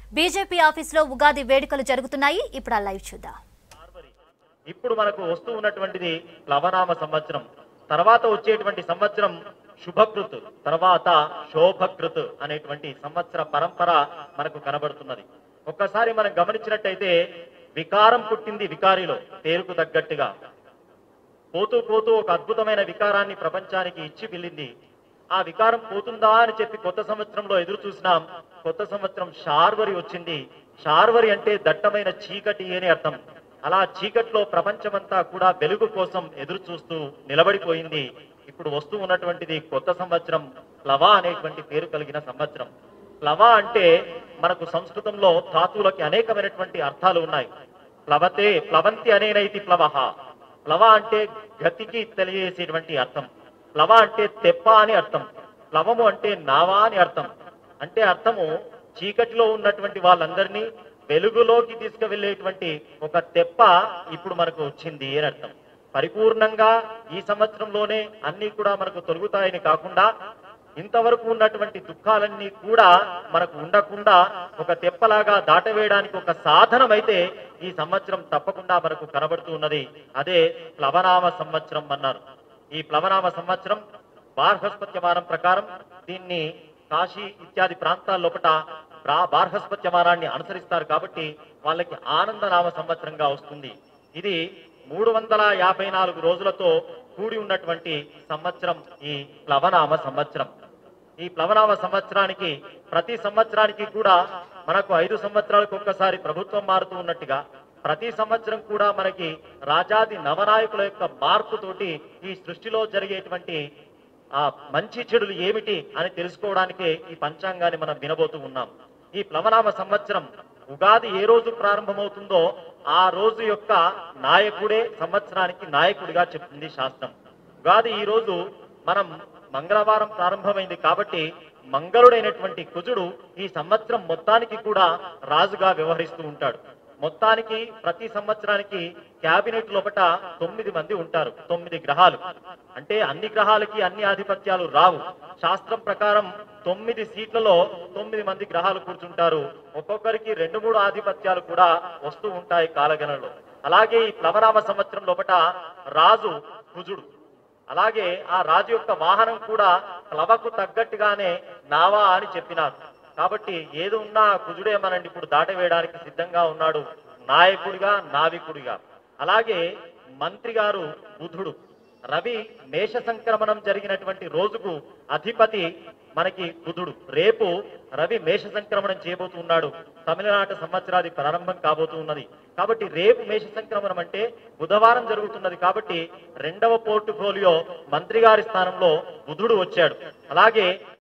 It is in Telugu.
బీజేపీ ఆఫీసులో ఉగాది వేడుకలు జరుగుతున్నాయి ఇప్పుడు ఆ లైవ్ చూద్దాం ఇప్పుడు మనకు వస్తూ ఉన్నటువంటిది ప్లవనామ సంవత్సరం తర్వాత వచ్చేటువంటి సంవత్సరం శుభకృత్ తర్వాత శోభకృత్ అనేటువంటి సంవత్సర పరంపర మనకు కనబడుతున్నది ఒక్కసారి మనం గమనించినట్టయితే వికారం పుట్టింది వికారిలో పేరుకు తగ్గట్టుగా పోతూ పోతూ ఒక అద్భుతమైన వికారాన్ని ప్రపంచానికి ఇచ్చి వెళ్ళింది ఆ వికారం పోతుందా అని చెప్పి కొత్త సంవత్సరంలో ఎదురు చూసినాం కొత్త సంవత్సరం శార్వరి వచ్చింది శార్వరి అంటే దట్టమైన చీకటి అని అర్థం అలా చీకట్లో ప్రపంచమంతా కూడా వెలుగు కోసం ఎదురు చూస్తూ నిలబడిపోయింది ఇప్పుడు వస్తూ ఉన్నటువంటిది కొత్త సంవత్సరం ప్లవ అనేటువంటి పేరు కలిగిన సంవత్సరం ప్లవ అంటే మనకు సంస్కృతంలో ధాతువులకి అనేకమైనటువంటి అర్థాలు ఉన్నాయి ప్లవతే ప్లవంతి అనేనైతి ప్లవహ ప్లవ అంటే గతికి తెలియజేసేటువంటి అర్థం ప్లవ అంటే తెప్ప అని అర్థం ప్లవము అంటే నావా అని అర్థం అంటే అర్థము చీకటిలో ఉన్నటువంటి వాళ్ళందరినీ వెలుగులోకి తీసుకువెళ్ళేటువంటి ఒక తెప్ప ఇప్పుడు మనకు వచ్చింది అని అర్థం పరిపూర్ణంగా ఈ సంవత్సరంలోనే అన్ని కూడా మనకు తొలుగుతాయని కాకుండా ఇంతవరకు ఉన్నటువంటి దుఃఖాలన్నీ కూడా మనకు ఉండకుండా ఒక తెప్పలాగా దాటవేయడానికి ఒక సాధనం అయితే ఈ సంవత్సరం తప్పకుండా మనకు కనబడుతూ ఉన్నది అదే ప్లవనామ సంవత్సరం అన్నారు ఈ ప్లవనామ సంవత్సరం బార్హస్పత్యమానం ప్రకారం దీన్ని కాశీ ఇత్యాది ప్రాంతాల లోపట బ్రా- బార్హస్పత్యమానాన్ని అనుసరిస్తారు కాబట్టి వాళ్ళకి ఆనందనామ సంవత్సరంగా వస్తుంది ఇది మూడు వందల యాభై నాలుగు రోజులతో కూడి ఉన్నటువంటి సంవత్సరం ఈ ప్లవనామ సంవత్సరం ఈ ప్లవనామ సంవత్సరానికి ప్రతి సంవత్సరానికి కూడా మనకు ఐదు సంవత్సరాలకు ఒక్కసారి ప్రభుత్వం మారుతూ ఉన్నట్టుగా ప్రతి సంవత్సరం కూడా మనకి రాజాది నవనాయకుల యొక్క మార్పుతోటి ఈ సృష్టిలో జరిగేటువంటి ఆ మంచి చెడులు ఏమిటి అని తెలుసుకోవడానికే ఈ పంచాంగాన్ని మనం వినబోతూ ఉన్నాం ఈ ప్లవనామ సంవత్సరం ఉగాది ఏ రోజు ప్రారంభమవుతుందో ఆ రోజు యొక్క నాయకుడే సంవత్సరానికి నాయకుడిగా చెప్తుంది శాస్త్రం ఉగాది ఈ రోజు మనం మంగళవారం ప్రారంభమైంది కాబట్టి మంగళుడైనటువంటి కుజుడు ఈ సంవత్సరం మొత్తానికి కూడా రాజుగా వ్యవహరిస్తూ ఉంటాడు మొత్తానికి ప్రతి సంవత్సరానికి క్యాబినెట్ లోపట తొమ్మిది మంది ఉంటారు తొమ్మిది గ్రహాలు అంటే అన్ని గ్రహాలకి అన్ని ఆధిపత్యాలు రావు శాస్త్రం ప్రకారం తొమ్మిది సీట్లలో తొమ్మిది మంది గ్రహాలు కూర్చుంటారు ఒక్కొక్కరికి రెండు మూడు ఆధిపత్యాలు కూడా వస్తూ ఉంటాయి కాలగణనలో అలాగే ఈ ప్లవనామ సంవత్సరం లోపట రాజు కుజుడు అలాగే ఆ రాజు యొక్క వాహనం కూడా ప్లవకు తగ్గట్టుగానే నావా అని చెప్పినారు కాబట్టి ఏది ఉన్నా కుజుడే మనల్ని ఇప్పుడు దాటవేయడానికి సిద్ధంగా ఉన్నాడు నాయకుడిగా నావికుడిగా అలాగే మంత్రి గారు బుధుడు రవి మేష సంక్రమణం జరిగినటువంటి రోజుకు అధిపతి మనకి బుధుడు రేపు రవి మేష సంక్రమణం చేయబోతున్నాడు తమిళనాడు సంవత్సరాది ప్రారంభం కాబోతూ ఉన్నది కాబట్టి రేపు మేష సంక్రమణం అంటే బుధవారం జరుగుతున్నది కాబట్టి రెండవ పోర్టుఫోలియో మంత్రి గారి స్థానంలో బుధుడు వచ్చాడు అలాగే